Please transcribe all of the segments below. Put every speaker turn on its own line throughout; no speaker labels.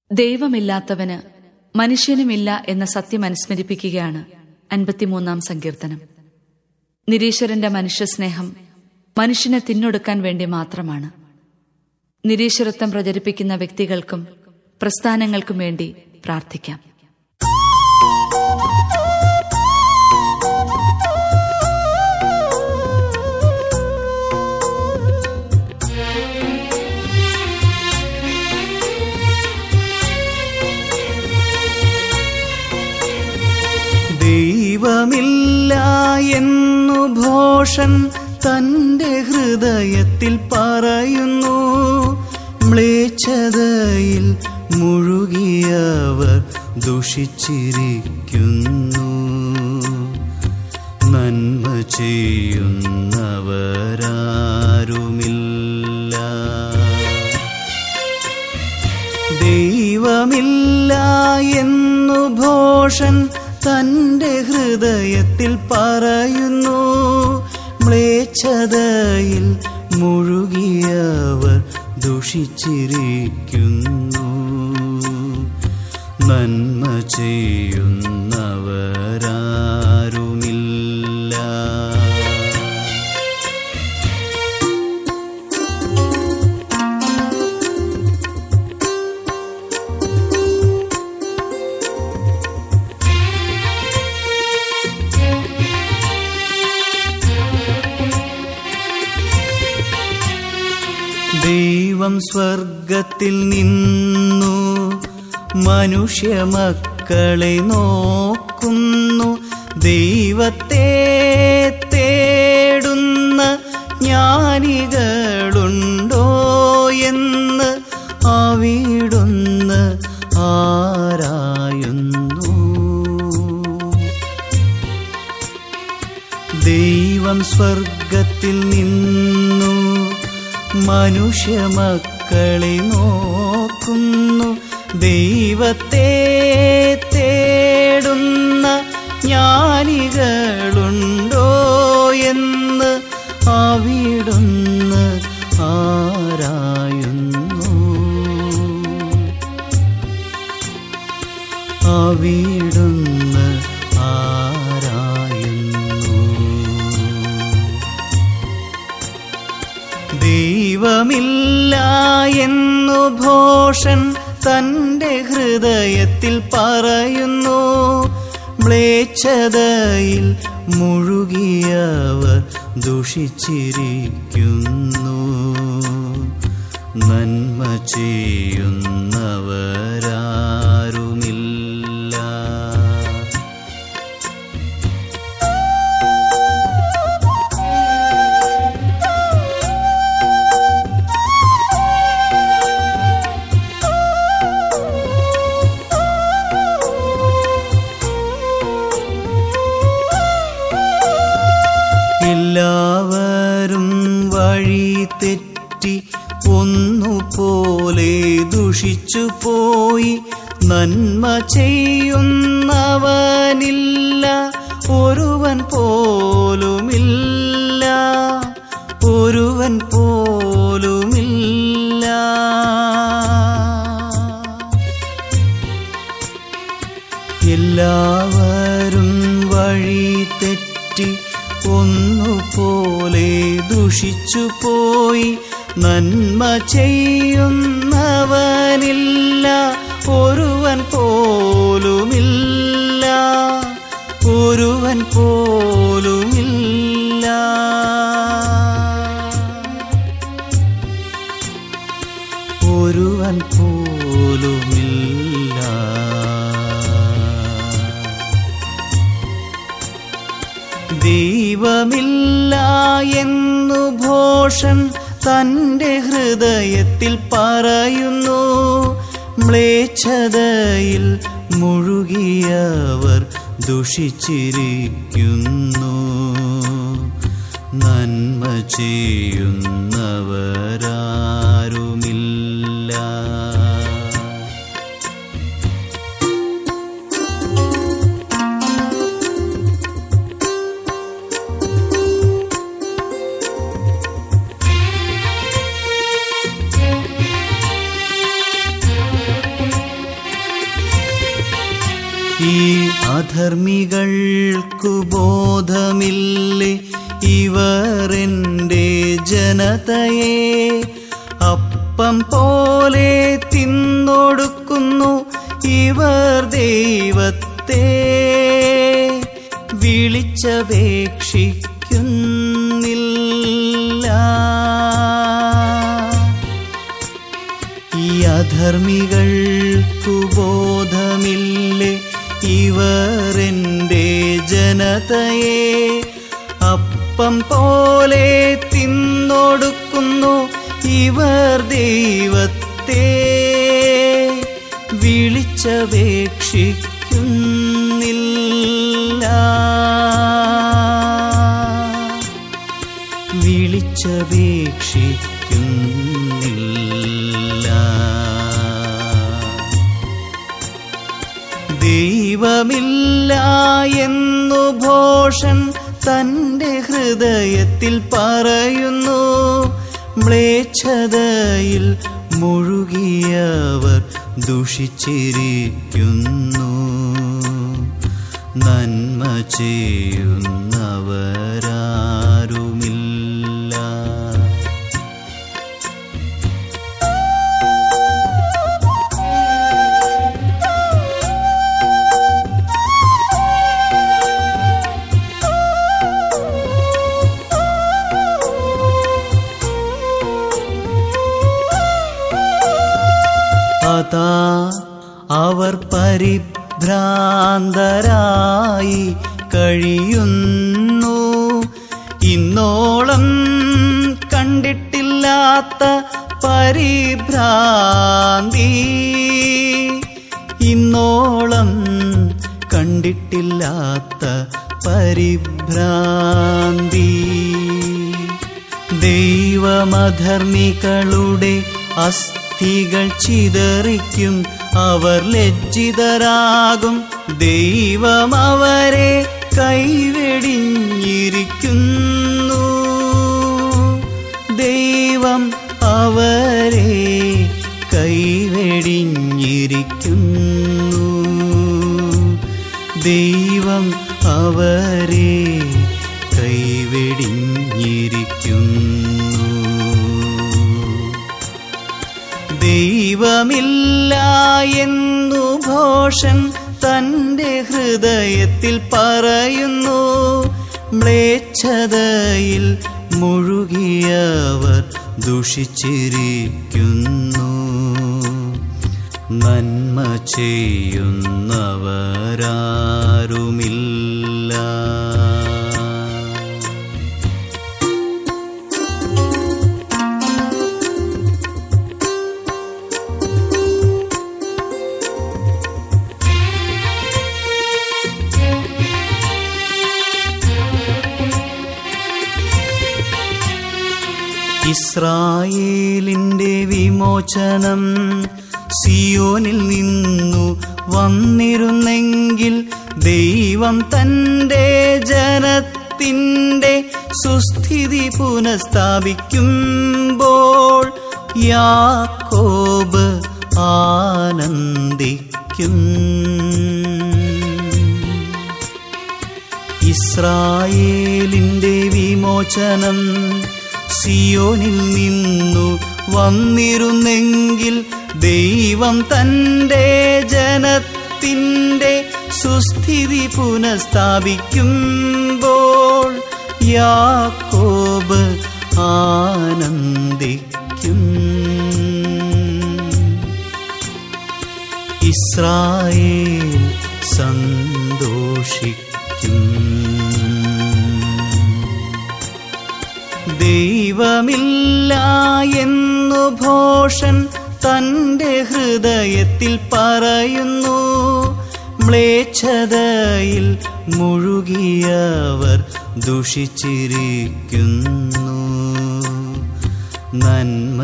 ദൈവമില്ലാത്തവന് മനുഷ്യനുമില്ല എന്ന സത്യം അനുസ്മരിപ്പിക്കുകയാണ് അൻപത്തിമൂന്നാം സങ്കീർത്തനം നിരീശ്വരന്റെ മനുഷ്യസ്നേഹം മനുഷ്യനെ തിന്നൊടുക്കാൻ വേണ്ടി മാത്രമാണ് നിരീശ്വരത്വം പ്രചരിപ്പിക്കുന്ന വ്യക്തികൾക്കും പ്രസ്ഥാനങ്ങൾക്കും വേണ്ടി പ്രാർത്ഥിക്കാം
ദൈവമില്ല എന്നു ഭോഷൻ തന്റെ ഹൃദയത്തിൽ പറയുന്നു മ്ലേച്ഛതയിൽ മുഴുകിയവർ ദുഷിച്ചിരിക്കുന്നു നന്മ ചെയ്യുന്നവരാരുമില്ല ദൈവമില്ല എന്നു ഭോഷൻ തന്റെ ഹൃദയത്തിൽ പറയുന്നു മ്ലേച്ഛതയിൽ മുഴുകിയവർ ദുഷിച്ചിരിക്കുന്നു നന്മ ചെയ്യുന്നവരാരുമില്ല ദൈവം സ്വർഗത്തിൽ നിന്നു മനുഷ്യമക്കളെ നോക്കുന്നു ദൈവത്തെ തേടുന്ന ജ്ഞാനികളുണ്ടോ എന്ന് അവിടുന്ന് ആരായുന്നു ദൈവം സ്വർഗത്തിൽ നിന്നു മനുഷ്യമക്കളെ നോക്കുന്നു ദൈവത്തെ തേടുന്ന ജ്ഞാനികളുണ്ടോ എന്ന് അവിടുന്ന് ആരായുന്നു അവിടുന്ന് ആരായുന്നു ദൈവമില്ല എന്നു ഭോഷൻ തന്റെ ഹൃദയത്തിൽ പറയുന്നു മ്ലേച്ഛതയിൽ മുഴുകിയവർ ദുഷിച്ചിരിക്കുന്നു നന്മ ചെയ്യുന്നവരാരുമില്ല എല്ലാവരും വഴി തെറ്റി ഒന്നുപോലെ ദുഷിച്ചു പോയി നന്മ ചെയ്യുന്നവനില്ല ഒരുവൻ പോലുമില്ല ഒരുവൻ പോലുമില്ല എല്ലാവരും വഴി തെറ്റി ഒന്നുപോലെ ദുഷിച്ചു പോയി നന്മ ചെയ്യുന്നവനില്ല ഒരുവൻ പോലുമില്ല ഒരുവൻ പോലുമില്ല ഒരുവൻ പോലുമില്ല ദൈവമില്ല എന്നു ഭോഷൻ തന്റെ ഹൃദയത്തിൽ പറയുന്നു മ്ലേച്ഛതയിൽ മുഴുകിയവർ ദുഷിച്ചിരിക്കുന്നു നന്മ ചെയ്യുന്നവരാരുമില്ല ഈ അധർമ്മികൾക്കു ബോധമില്ലേ ഇവർ എൻ്റെ ജനതയെ അപ്പം പോലെ തിന്നൊടുക്കുന്നു ഇവർ ദൈവത്തെ വിളിച്ചപേക്ഷിക്കുന്നില്ല ഈ അധർമ്മികൾക്കു ബോധമില്ലേ ഇവർ എൻ്റെ ജനതയെ അപ്പം പോലെ തിന്നൊടുക്കുന്നു ഇവർ ദൈവത്തെ വിളിച്ചപേക്ഷിക്കുന്നില്ല വിളിച്ചപേക്ഷിക്കുന്നില്ല ദൈവമില്ല എന്നു ഭോഷൻ തന്റെ ഹൃദയത്തിൽ പറയുന്നു മ്ലേച്ഛതയിൽ മുഴുകിയവർ ദുഷിച്ചിരിക്കുന്നു നന്മ ചെയ്യുന്നവരാരുമില്ല അതാ അവർ പരിഭ്രാന്തരായി കഴിയുന്നു ഇന്നോളം കണ്ടിട്ടില്ലാത്ത പരിഭ്രാന്തി ഇന്നോളം കണ്ടിട്ടില്ലാത്ത പരിഭ്രാന്തി ദൈവമധർമ്മികളുടെ അസ്ഥികൾ ചിതറിക്കും അവർ ലജ്ജിതരാകും ദൈവം അവരെ കൈവെടിഞ്ഞിരിക്കുന്നു ദൈവം അവരെ കൈവെടിഞ്ഞിരിക്കുന്നു ദൈവം അവരെ കൈവെടിഞ്ഞിരിക്കുന്നു ദൈവമില്ല എന്നു ഘോഷൻ തന്റെ ഹൃദയത്തിൽ പറയുന്നു മ്ലേച്ഛതയിൽ മുഴുകിയവർ ദുഷിച്ചിരിക്കുന്നു നന്മ ചെയ്യുന്നവരാരുമില്ല ഇസ്രായേലിന്റെ വിമോചനം സിയോനിൽ നിന്നു വന്നിരുന്നെങ്കിൽ ദൈവം തന്റെ ജനത്തിന്റെ സുസ്ഥിതി പുനഃസ്ഥാപിക്കുമ്പോൾ യാക്കോബ് ആനന്ദിക്കും ഇസ്രായേലിന്റെ വിമോചനം സിയോനിൽ നിന്നു വന്നിരുന്നെങ്കിൽ ദൈവം തന്റെ ജനത്തിന്റെ സുസ്ഥിതി പുനഃസ്ഥാപിക്കുമ്പോൾ യാക്കോബ് ആനന്ദിക്കും ഇസ്രായേൽ സന്തോഷിക്കും ദൈവമില്ല എന്നു ഭോഷൻ തന്റെ ഹൃദയത്തിൽ പറയുന്നു മ്ലേച്ഛതയിൽ മുഴുകിയവർ ദുഷിച്ചിരിക്കുന്നു നന്മ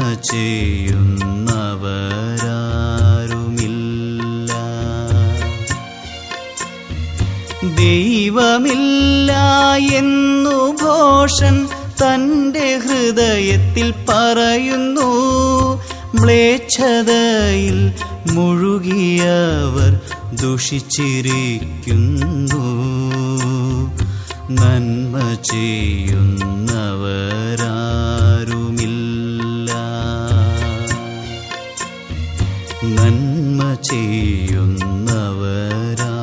ചെയ്യുന്നവരാരുമില്ല ദൈവമില്ല എന്നു ഘോഷൻ തന്റെ ഹൃദയത്തിൽ പറയുന്നു മ്ലേച്ഛതയിൽ മുഴുകിയവർ ദുഷിച്ചിരിക്കുന്നു നന്മ ചെയ്യുന്നവരാരുമില്ല നന്മ ചെയ്യുന്നവരാരുമില്ല